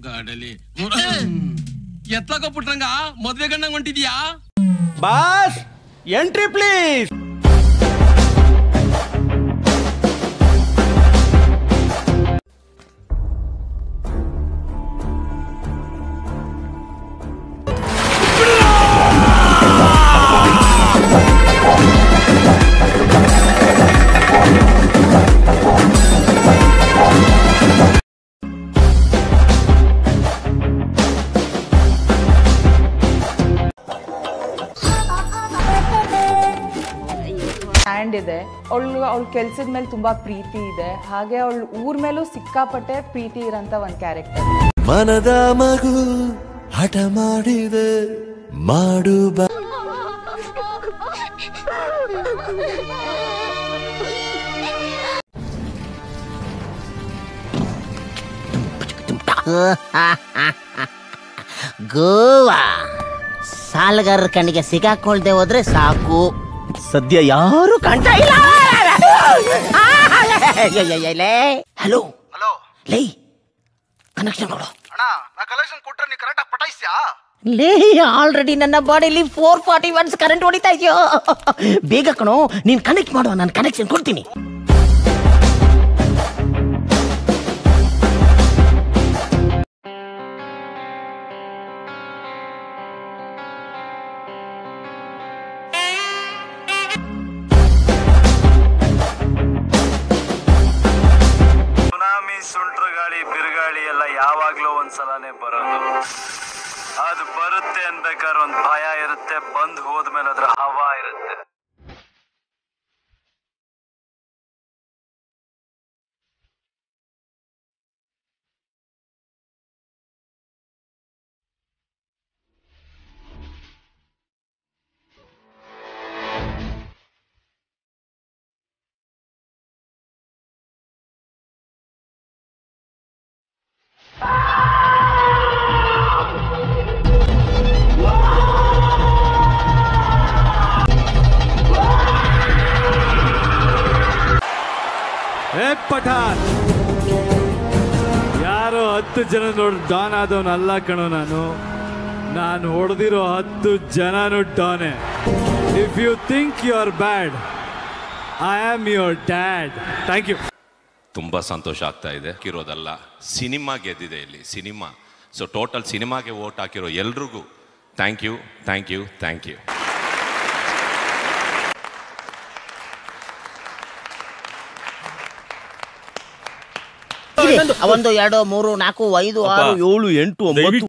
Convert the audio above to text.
ಗಾಡಲಿ ಎತ್ಲಕ ಪುಟ್ರಂಗ ಮದ್ವೆ ಗಂಡಂಗ್ ಹೊಂಟಿದ್ಯಾ ಬಾಸ್ ಎಂಟ್ರಿ ಪ್ಲೀಸ್ ಹ್ಯಾಂಡ್ ಇದೆ ಅವಳು ಅವಳ ಕೆಲ್ಸದ ಮೇಲೆ ತುಂಬಾ ಪ್ರೀತಿ ಇದೆ ಹಾಗೆ ಅವಳ ಊರ್ ಮೇಲೂ ಸಿಕ್ಕಾಪಟ್ಟೆ ಪ್ರೀತಿ ಇರೋಂಥ ಒಂದು ಕ್ಯಾರೆಕ್ಟರ್ ಮನದ ಮಗು ಹಠ ಮಾಡಿದೆ ಮಾಡು ಬಾ ಗೋವಾ ಸಾಲಗಾರರ ಕಣ್ಣಿಗೆ ಸಿಗಾಕೊಳ್ದೆ ಹೋದ್ರೆ ಸಾಕು ಸದ್ಯ ಯಾರು ಕಾಣ್ತಾ ಇಲ್ಲ ಹಲೋ ಲೇ ಕನೆಕ್ಷನ್ ಕೊಡು ಲೇ ಆಲ್ರೆಡಿ ನನ್ನ ಬಾಡಿಲಿ ಫೋರ್ ಫಾರ್ಟಿ ಒನ್ಸ್ ಕರೆಂಟ್ ಹೊಡಿತಾ ಇದೆಯೋ ಬೇಗ ಕಣೋ ನೀನ್ ಕನೆಕ್ಟ್ ಮಾಡು ನಾನು ಕನೆಕ್ಷನ್ ಕೊಡ್ತೀನಿ ಸುನಾಮಿ ಸುಂಟ್ರ ಗಾಳಿ ಬಿರುಗಾಳಿ ಎಲ್ಲ ಯಾವಾಗ್ಲೂ ಒಂದ್ಸಲನೇ ಬರೋದು ಅದು ಬರುತ್ತೆ ಅನ್ಬೇಕಾದ್ರೆ ಒಂದ್ ಭಯ ಇರುತ್ತೆ ಬಂದ್ ಹೋದ್ಮೇಲೆ ಅದ್ರ ಹವಾ ಇರುತ್ತೆ ಏ ಪಠಾನ್ ಯಾರೋ ಹತ್ತು ಜನ ನೋಡಿ ಡಾನ್ ಆದವನಲ್ಲ ಕಣೋ ನಾನು ನಾನು ಹೊಡೆದಿರೋ ಹತ್ತು ಜನನು ಡಾನೆ if you think you are bad I am your dad thank you ತುಂಬ ಸಂತೋಷ ಆಗ್ತಾ ಇದೆ ಇರೋದಲ್ಲ ಸಿನಿಮಾ ಗೆದ್ದಿದೆ ಇಲ್ಲಿ ಸಿನಿಮಾ ಸೊ ಟೋಟಲ್ ಸಿನಿಮಾಗೆ ಓಟ್ ಹಾಕಿರೋ ಎಲ್ರಿಗೂ thank you thank you thank you ಒಂದು ಎರಡು ಮೂರು ನಾಲ್ಕು ಐದು ಆರು ಏಳು ಎಂಟು ಒಂಬತ್ತು